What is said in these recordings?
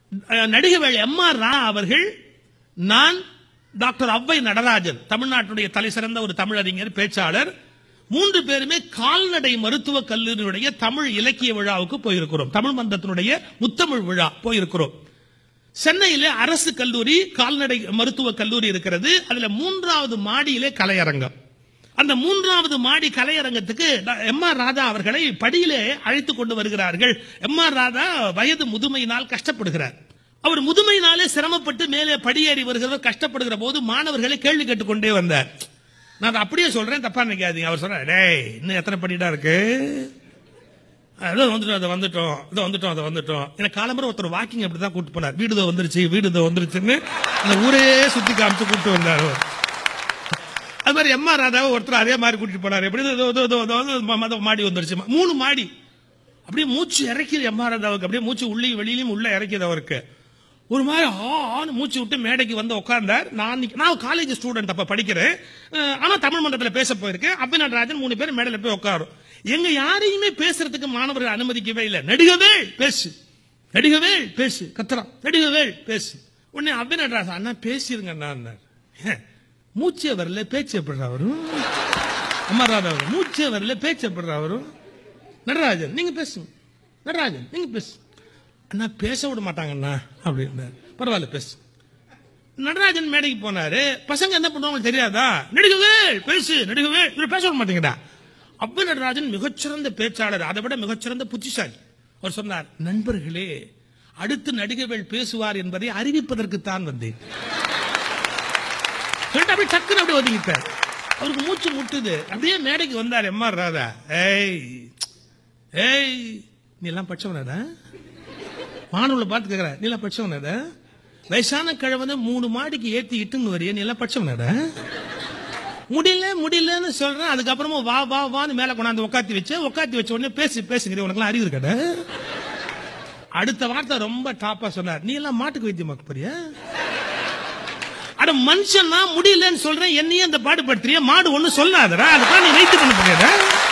அஹ், நடிகவேள் M R ரா அவர்கள் நான் doctor Avvai Natarajan தமிழ்நாட்டுடைய தலை சிறந்த ஒரு தமிழறிஞர் பேச்சாளர் மூன்று பேருமே கால்நடை மருத்துவக் கல்லூரியுடைய தமிழ் இலக்கிய விழாவுக்கு போயிருக்கிறோம் தமிழ் மன்றத்தினுடைய முத்தமிழ் விழா போயிருக்கிறோம் சென்னையில அரசு கல்லூரி கால்நடை மருத்துவக் கல்லூரி இருக்கிறது அதுல மூன்றாவது மாடியிலே கலையரங்கம் அந்த மூன்றாவது மாடி கலையரங்கத்துக்கு எம் ஆர் ராதா அவர்களை படியிலே அழைத்து கொண்டு வருகிறார்கள் எம் ஆர் ராதா வயது முதுமையினால் கஷ்டப்படுகிறார் அவர் முதுமையினாலே சிரமப்பட்டு மேலே படியேறி வருகிறவர் கஷ்டப்படுகிற போது மாணவர்களை கேள்வி கேட்டுக்கொண்டே வந்தார் நான் அதை அப்படியே சொல்றேன் தப்பா நினைக்காதீங்க அவர் சொல்றார் டேய் இன்னும் எத்தனை படிடா இருக்கு அதோ வந்துட்டோம் அதை வந்துட்டோம் இதோ வந்துட்டோம் அதை வந்துட்டோம் எனக்கு காலம்பரம் ஒருத்தர் வாக்கிங் அப்படி தான் கூட்டு போனார் வீடு இதோ வந்துருச்சு வீடு இதோ வந்துருச்சுன்னு அந்த ஊரே சுத்தி காமிச்சு கூட்டு வந்தார் அவர். அது மாதிரி எம் ஆர் ராதாவை ஒருத்தர் அதே மாதிரி கூட்டிட்டு போனார் எப்படி இதோ இதோ இதோ இதோ இதோ ம- ம- மாடி வந்துருச்சு மூணு மாடி அப்படியே மூச்சு இறக்கிது எம் ஆர் ராதாவுக்கு அப்படியே மூச்சு உள்ளே வெளியிலும் உள்ள இறக்கிது அவருக்கு ஒரு மாதிரி ஆ ஆன்னு மூச்சு விட்டு மேடைக்கு வந்து உட்கார்ந்தார் நான் நிக்க- நான் காலேஜ் ஸ்டூடெண்ட் அப்ப படிக்கிறேன் அஹ், ஆனா தமிழ் மன்றத்துல பேச போயிருக்கேன் அப்ப நடராஜன் மூணு பேர் மேடையில போய் உட்காரும் எங்க யாரையுமே பேசுறதுக்கு மாணவர்கள் அனுமதிக்கவே இல்லை நடிகவே பேசு நடிகவே பேசு கத்துறான் நடிகவே பேசு உடனே அபி நடராஜன் அண்ணா பேசிருங்க அண்ணா மூச்சே வரல பேச்சு எப்படிறா வரும் அமர்ராதா வரும் மூச்சே வரல பேச்சு எப்படிறா வரும் நடராஜன் நீங்க பேசுங்க நடராஜன் நீங்க பேசு அண்ணா பேச விட மாட்டாங்கண்ணா அப்படின்னாரு பரவாயில்ல பேசு நடராஜன் மேடைக்கு போனாரு பசங்க என்ன பண்ணுவாங்க தெரியாதா நடிகவே பேசு நடிகவே இவர் பேச விட மாட்டேங்கடா அப்ப நடராஜன் மிகச்சிறந்த பேச்சாளர் அதை விட மிகச்சிறந்த புத்திசாலி அவர் சொன்னார் நண்பர்களே அடுத்து நடிகவேள் பேசுவார் என்பதை அறிவிப்பதற்குத்தான் வந்தேன் சொல்லிட்டு அப்படியே டக்குன்னு அப்படியே ஒதுங்கிட்டார் அவருக்கு மூச்சு முட்டுது அப்படியே மேடைக்கு வந்தார் எம்ஆர் ராதா ஏய் ஏய் நீ எல்லாம் படிச்சவனாடா மாணவர்களை பார்த்து கேக்குற நீ எல்லாம் படிச்சவனாடா வயசான கிழவனை மூணு மாடிக்கு ஏத்தி இட்டுன்னு வரைய நீ எல்லாம் படிச்சவனாடா முடியல முடியலன்னு சொல்றேன் அதுக்கப்புறமா வா வா வான்னு மேல கொண்டாந்து உட்காத்தி வச்சு உட்காத்தி வச்ச உடனே பேசி பேசுங்கிற உனக்குலாம் அறிவு இருக்கடா அடுத்த வார்த்தை ரொம்ப டாப்பா சொன்னார் நீ எல்லாம் மாட்டுக்கு வைத்தியமாக்க போறியா அட மனுஷன்னா முடியலன்னு சொல்றேன் என்னையும் அந்த பாடுபடுத்துறிய மாடு ஒண்ணு சொல்லாதடா அதுக்காக நீ வைத்து பண்ண போறியடா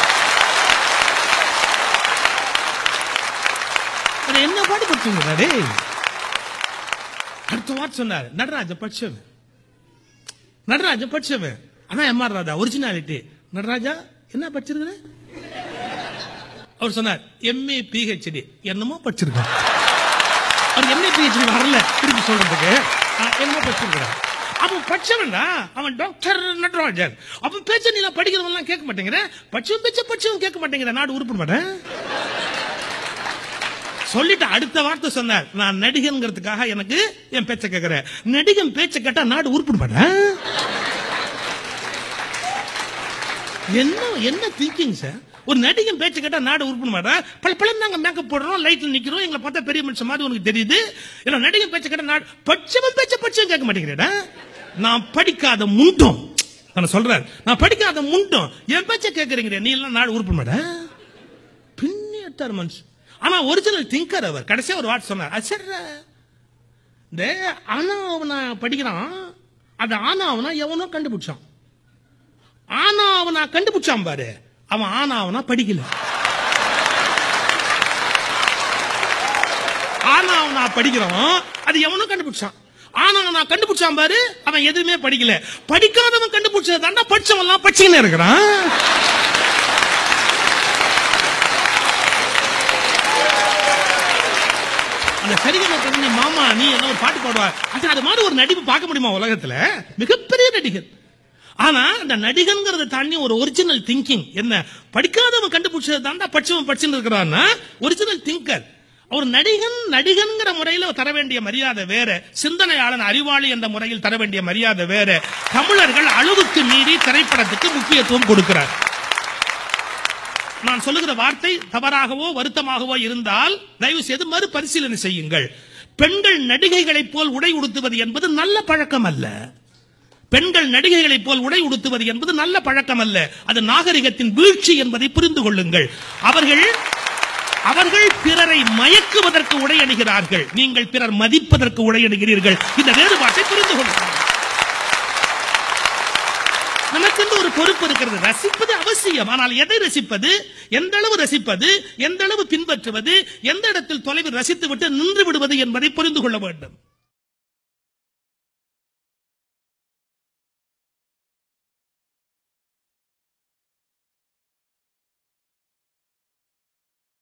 அட என்ன பாடுபடுத்துங்கடா டேய் அடுத்த வார்த்தை சொன்னார் நடராஜ படிச்சவன் நடராஜ படிச்சவன் அதான் எம்ஆர் ராதா ஒரிஜினாலிட்டி நடராஜா என்ன படிச்சிருக்கிற அவர் சொன்னார் எம்ஏ பிஹெச்டி என்னமோ படிச்சிருக்கான் அவர் எம்ஏ பிஹெச்டி வரல திருப்பி சொல்றதுக்கு ஆ, என்னமோ படிச்சிருக்கிறார் அவன் படிச்சவன்டா அவன் டாக்டர் நடராஜன் அவன் பேச்ச நீ நான் படிக்கிறவன் கேட்க மாட்டேங்கிற படிச்சவன் பேச்ச படிச்சவன் கேட்க மாட்டேங்கிற நாடு உருப்பிட மாட்டேன் சொல்லிட்டு அடுத்த வார்த்தை சொன்னார் நான் நடிகன்கிறதுக்காக எனக்கு என் பேச்ச கேட்கிறேன் நடிகன் பேச்ச கேட்டா நாடு உருப்பிட மாட்டேன் என்ன என்ன திங்கிங் சார் ஒரு நடிகன் பேச்சு கேட்டா நாடு உருப்பிட மாட்டா பல பல நாங்க மேக்கப் போடுறோம் லைட்ல நிக்கிறோம் எங்களை பார்த்தா பெரிய மனுஷன் மாதிரி உனக்கு தெரியுது ஏன்னா நடிகன் பேச்சு கேட்டா நாடு பச்சவன் பேச்ச பச்சவன் கேட்க மாட்டேங்கிறேடா நான் படிக்காத முண்டம் நான் சொல்றேன் நான் படிக்காத முண்டம் என் பேச்ச கேட்கறீங்க நீ எல்லாம் நாடு உருப்பிட மாட்டேன் பின்னிட்டார் மனுஷன் ஆனா ஒரிஜினல் திங்கர் அவர் கடைசியா ஒரு வார்த்தை சொன்னார் அது சரி இந்த ஆனா அவனை படிக்கிறான் அது ஆனா அவனா எவனோ கண்டுபிடிச்சான் ஆனா அவனா கண்டுபிடிச்சான் பாரு அவன் ஆனா அவனா படிக்கல ஆனா அவனா படிக்கிறான் அது எவனும் கண்டுபிடிச்சான் ஆனா நான் கண்டுபிடிச்சான் பாரு அவன் எதுவுமே படிக்கல படிக்காதவன் கண்டுபிடிச்சது தாண்டா படிச்சவன் எல்லாம் படிச்சுக்கின்னு இருக்கிறான் அந்த சரிகம தெரிஞ்ச மாமா நீ என்ன ஒரு பாட்டு பாடுவா அது அது மாதிரி ஒரு நடிப்பு பார்க்க முடியுமா உலகத்துல மிகப்பெரிய நடிகர் ஆனா அந்த நடிகன்கிறத தாண்டி ஒரு ஒரிஜினல் திங்கிங் என்ன படிக்காதவன் கண்டுபிடிச்சது தாண்டா படிச்சவன் படிச்சுன்னு இருக்கிறான்னா ஒரிஜினல் திங்கர் ஒரு நடிகன் நடிகன்கிற முறையில தர வேண்டிய மரியாதை வேற சிந்தனையாளன் அறிவாளி என்ற முறையில் தர வேண்டிய மரியாதை வேற தமிழர்கள் அளவுக்கு மீறி திரைப்படத்துக்கு முக்கியத்துவம் கொடுக்கிறார் நான் சொல்லுகிற வார்த்தை தவறாகவோ வருத்தமாகவோ இருந்தால் தயவு செய்து மறுபரிசீலனை செய்யுங்கள் பெண்கள் நடிகைகளைப் போல் உடை உடுத்துவது என்பது நல்ல பழக்கம் அல்ல பெண்கள் நடிகைகளைப் போல் உடை உடுத்துவது என்பது நல்ல பழக்கம் அல்ல அது நாகரிகத்தின் வீழ்ச்சி என்பதை புரிந்து கொள்ளுங்கள் அவர்கள் அவர்கள் பிறரை மயக்குவதற்கு உடை அணிகிறார்கள் நீங்கள் பிறர் மதிப்பதற்கு உடை அணிகிறீர்கள் இந்த வேறுபாட்டை புரிந்து கொள்ளுங்கள் நமக்கென்று ஒரு பொறுப்பு இருக்கிறது ரசிப்பது அவசியம் ஆனால் எதை ரசிப்பது எந்த அளவு ரசிப்பது எந்த அளவு பின்பற்றுவது எந்த இடத்தில் தொலைவில் ரசித்து விட்டு நின்று விடுவது என்பதை புரிந்து கொள்ள வேண்டும்